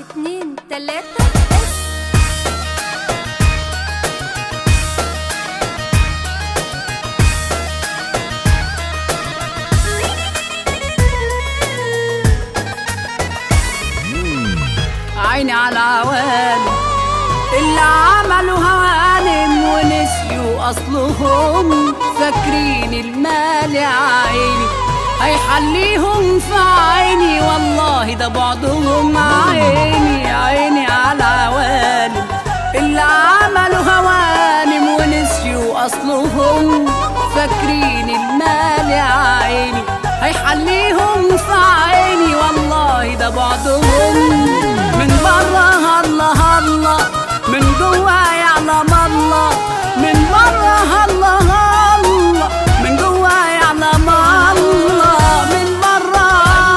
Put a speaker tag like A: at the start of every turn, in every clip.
A: اتنين تلاتة بس
B: عيني على عوالم اللي عملوا هوانم ونسيوا اصلهم فاكرين المال يا عيني هيحليهم في عيني والله ده بعضهم عيني عيني على عوالم اللي عملوا هوانم ونسيوا اصلهم فاكرين المال يا عيني هيحليهم في عيني والله ده بعضهم من بره الله الله من جوا يعلم الله من بره الله الله من جوا يعلم الله من بره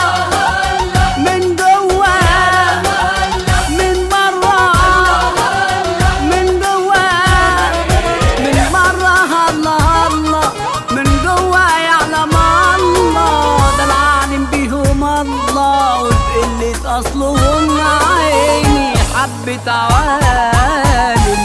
B: من جوا من بره من جوا من بره الله الله من جوا يعلم الله ده العالم بيهم الله وبقلة أصلهم عيني حبة عوالم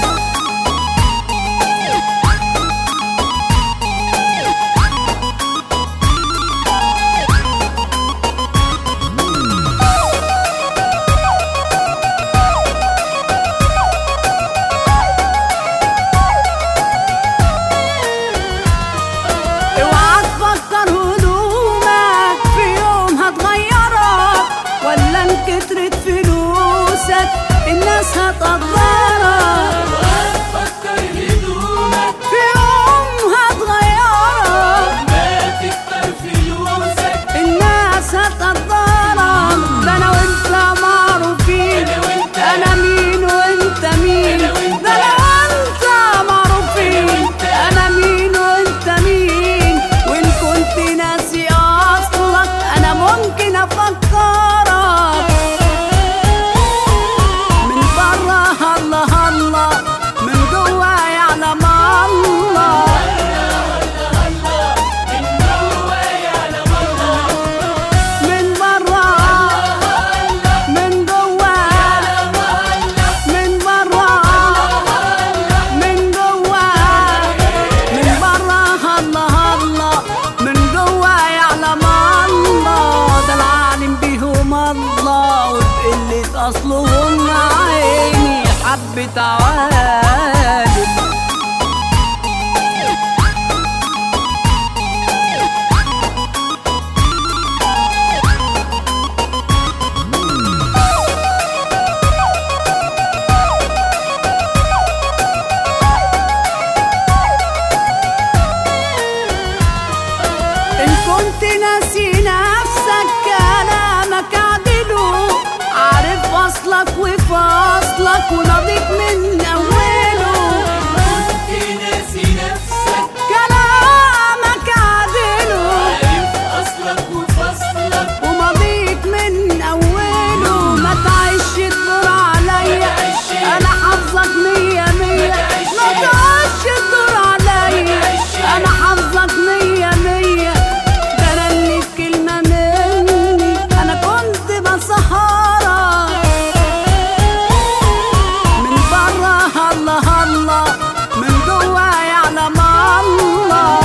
B: اوعى تفكر هدومك في يوم هتغيرك ولا ان كترت فلوسك الناس هتقدرك
C: فكر هدومك
B: في يوم هتغيرك
C: ما تكتر فلوسك
B: الناس هتقدرك ده انا وانت معروفين
C: أنا وأنت.
B: انا مين وانت مين
C: أنا وأنت.
B: ده انا وانت معروفين
C: أنا وأنت.
B: انا مين وانت مين وان كنت ناسي اصلك انا ممكن افكرك من بره الله الله من جوا يعلم الله
C: من جوا يعلم الله
B: من بره من جوا من بره من جوا من بره الله الله من جوا يعلم الله ده العالم بيهم الله وبقلة أصلهم عيني حبة عوالم إن كنت ناسي نفسك كلامك عدله عارف أصلك وفصلك ونضيف من أوله
C: كنت ناسي نفسك
B: كلامك عدله
C: عارف أصلك وفصلك
B: ومضيت من أوله ما تعيش الدور عليا
C: تعيش.
B: أنا حافظك مية مية
C: تعيش.
B: ما تعيش الدور عليا
C: تعيش.
B: أنا حافظك مية مية ده أنا اللي كلمة مني أنا كنت بسهرك من بره الله الله من جوا يعلم الله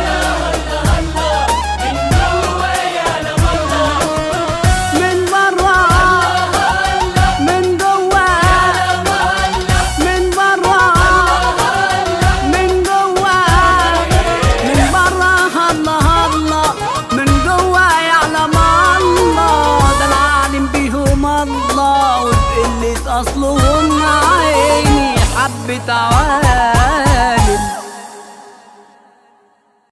C: من جوا يعلم الله
B: من بره من جوا من بره من جوا من بره الله الله من جوا يعلم الله ده العالم بيهم الله وبقلة أصلهم عيني حبة عوالم